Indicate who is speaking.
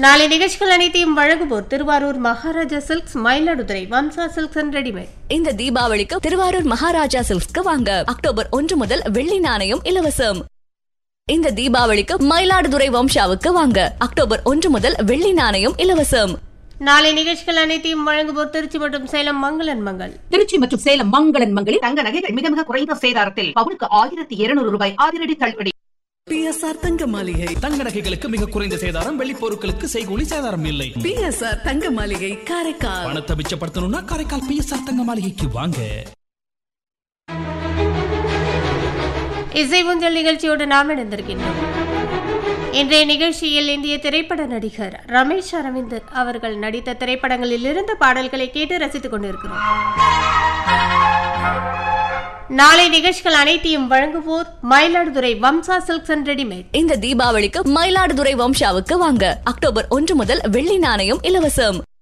Speaker 1: நாளை நிகழ்ச்சிகள் அனைத்தையும் வழங்குவோர் Thiruvarur Maharaja silks Mayiladuthurai Vamsa silks and readymade
Speaker 2: இந்த தீபாவளிக்கு திருவாரூர் மகாராஜா சில்க்ஸ்க்கு வாங்க அக்டோபர் ஒன்று முதல் வெள்ளி நாணயம் இலவசம் இந்த தீபாவளிக்கு மயிலாடுதுறை வம்சாவுக்கு வாங்க அக்டோபர் ஒன்று முதல் வெள்ளி நாணயம் இலவசம்
Speaker 1: நாளை நிகழ்ச்சிகள் அனைத்தையும் வழங்குவோர் திருச்சி மற்றும் சேலம் மங்களன் மங்கள்
Speaker 3: திருச்சி மற்றும் சேலம் மங்களன் மங்களில் தங்க நகைகள் மிக மிக குறைந்த சேதாரத்தில் பவுனுக்கு ஆயிரத்தி இருநூறு ரூபாய் அதிரடி தள்ளுபடி
Speaker 4: பிஎஸ்ஆர் தங்க மாளிகை
Speaker 5: தங்க நகைகளுக்கு மிக குறைந்த சேதாரம் வெள்ளி பொருட்களுக்கு செய்கூலி சேதாரம் இல்லை
Speaker 4: பிஎஸ்ஆர் தங்க மாளிகை காரைக்கால்
Speaker 5: பணத்தை மிச்சப்படுத்தணும்னா காரைக்கால் பிஎஸ்ஆர் தங்க மாளிகைக்கு வாங்க
Speaker 1: இசை ஊஞ்சல் நிகழ்ச்சியோடு நாம் இணைந்திருக்கின்றோம் இன்றைய நிகழ்ச்சியில் இந்திய திரைப்பட நடிகர் ரமேஷ் அரவிந்த் அவர்கள் நடித்த திரைப்படங்களில் இருந்த பாடல்களை கேட்டு ரசித்துக் கொண்டிருக்கிறோம் நாளை நிகழ்ச்சிகள் அனைத்தையும் வழங்குவோர் Mayiladuthurai Vamsa silks and readymade
Speaker 2: இந்த தீபாவளிக்கு மயிலாடுதுறை வம்சாவுக்கு வாங்க அக்டோபர் ஒன்று முதல் வெள்ளி நாணயம் இலவசம்